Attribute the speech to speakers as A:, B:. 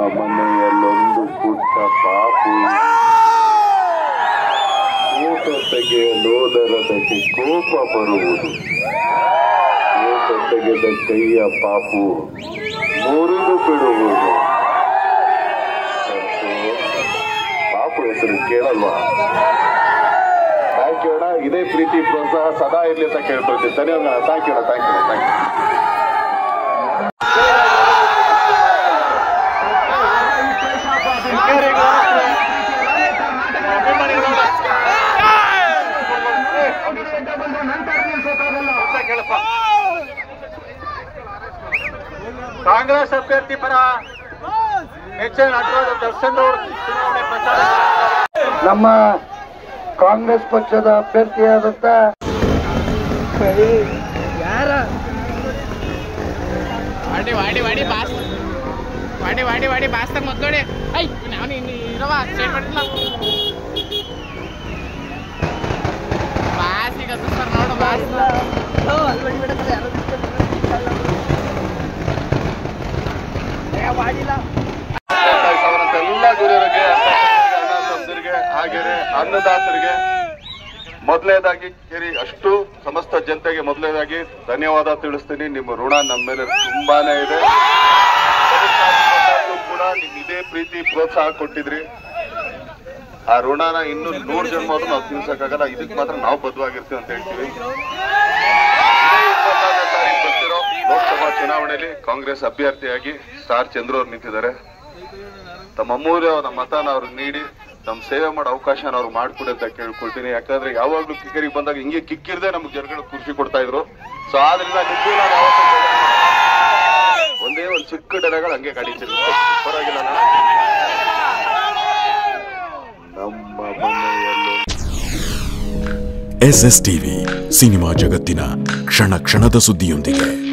A: ಮನೆಯಲ್ಲೊಂದು ಪುಟ್ಟ ಪಾಪು ಊಟ ತೆಗೆಯಲೋದರದಕ್ಕೆ ಕೋಪ ಬರುವುದು ಊಟ ತೆಗೆದ ಕೈಯ ಪಾಪು ಮುರಿದು ಬಿಡುವುದು ಪಾಪು ಹೆಸರು ಕೇಳಲ್ವಾ ಥ್ಯಾಂಕ್ ಯು ಅಣ್ಣ ಇದೇ ಪ್ರೀತಿ ಪ್ರೋತ್ಸಾಹ ಸದಾ ಇರ್ಲಿ ಅಂತ ಕೇಳ್ಕೊಳ್ತೀನಿ ಧನ್ಯವಾದ ಥ್ಯಾಂಕ್ ಯು ಅಣ್ಣ thank you thank you
B: Congress ಅಭ್ಯರ್ಥಿ ಪರ ಹೆಚ್ಚಿನ ನಟರಾಜ ದರ್ಶನ್ ಅವರು ಚುನಾವಣೆ ಪ್ರಚಾರ
C: ನಮ್ಮ ಕಾಂಗ್ರೆಸ್ ಪಕ್ಷದ ಅಭ್ಯರ್ಥಿಯಾದಂತ
D: ವಾಡಿ ವಾಡಿ ವಾಡಿ boss Wadi Wadi Wadi ಬಾಸ್ತಾಗ ಮೊದ್ಲೋಡಿ I ನಾನು ಇನ್ನು ಇರವ ಸೈಡ್ ಮಾಡಿಲ್ಲ ಬಾಸ್ ಈಗ ಸರ್ ನೋಡು ಬಾಸ್
A: ಅವರಂತ ಎಲ್ಲ ಗುರಿಯರಿಗೆ ಅಣ್ಣ ತಮ್ಮದಿರಿಗೆ ಹಾಗೆಯೇ ಅನ್ನದಾತರಿಗೆ ಮೊದಲನೇದಾಗಿ ಕೇರಿ ಅಷ್ಟು ಸಮಸ್ತ ಜನತೆಗೆ ಮೊದಲನೇದಾಗಿ ಧನ್ಯವಾದ ತಿಳಿಸ್ತೀನಿ ನಿಮ್ಮ ಋಣ ನಮ್ಮ ಮೇಲೆ ತುಂಬಾನೇ ಇದೆ ಕೂಡ ನಿಮ್ ಇದೇ ಪ್ರೀತಿ ಪ್ರೋತ್ಸಾಹ ಕೊಟ್ಟಿದ್ರಿ ಆ ಋಣನ ಇನ್ನು ನೂರು ಜನ್ಮ ಆದ್ರೂ ನಾವು ತೀರ್ಸಕ್ಕಾಗಲ್ಲ ಇದಕ್ಕೆ ಮಾತ್ರ ನಾವು ಬದ್ಧವಾಗಿರ್ತೀವಿ ಅಂತ ಹೇಳ್ತೀವಿ ಇದೇ ಇಪ್ಪತ್ತಾರನೇ ತಾರೀಕು ಬರ್ತಿರೋ ಲೋಕಸಭಾ ಚುನಾವಣೆಯಲ್ಲಿ ಕಾಂಗ್ರೆಸ್ ಅಭ್ಯರ್ಥಿಯಾಗಿ ಸ್ಟಾರ್ ಚಂದ್ರ ಅವ್ರು ನಿಂತಿದ್ದಾರೆ ತಮ್ಮ ಅಮೂಲ್ಯ ನಮ್ಮ ಮತನ ಅವ್ರಿಗೆ ನೀಡಿ ನಮ್ ಸೇವೆ ಮಾಡೋ ಅವಕಾಶನ ಅವ್ರು ಮಾಡ್ಕೊಡಿ ಅಂತ ಕೇಳ್ಕೊಳ್ತೀನಿ ಯಾಕಂದ್ರೆ ಯಾವಾಗ್ಲೂ ಕಿಕ್ಕರಿಗೆ ಬಂದಾಗ ಹಿಂಗೆ ಕಿಕ್ಕಿರ್ದೆ ನಮ್ಗೆ ಜನಗಳು ಖುಷಿ ಕೊಡ್ತಾ ಇದ್ರು ಸೊ ಆದ್ರಿಂದ ನಿಮ್ಗೂ ನಾನು ಯಾವತ್ತೂ ಒಂದೇ ಒಂದು ಚಿಕ್ಕ ಡರಗಳು ಹಂಗೆ ಕಡಿತೀನಿ ಪರವಾಗಿಲ್ಲ ಅಣ್ಣ? ನಮ್ಮ ಮನೆಯಲ್ಲೂ
E: ಎಸ್ ಎಸ್ ಟಿವಿ ಸಿನಿಮಾ ಜಗತ್ತಿನ ಕ್ಷಣ ಕ್ಷಣದ ಸುದ್ದಿಯೊಂದಿಗೆ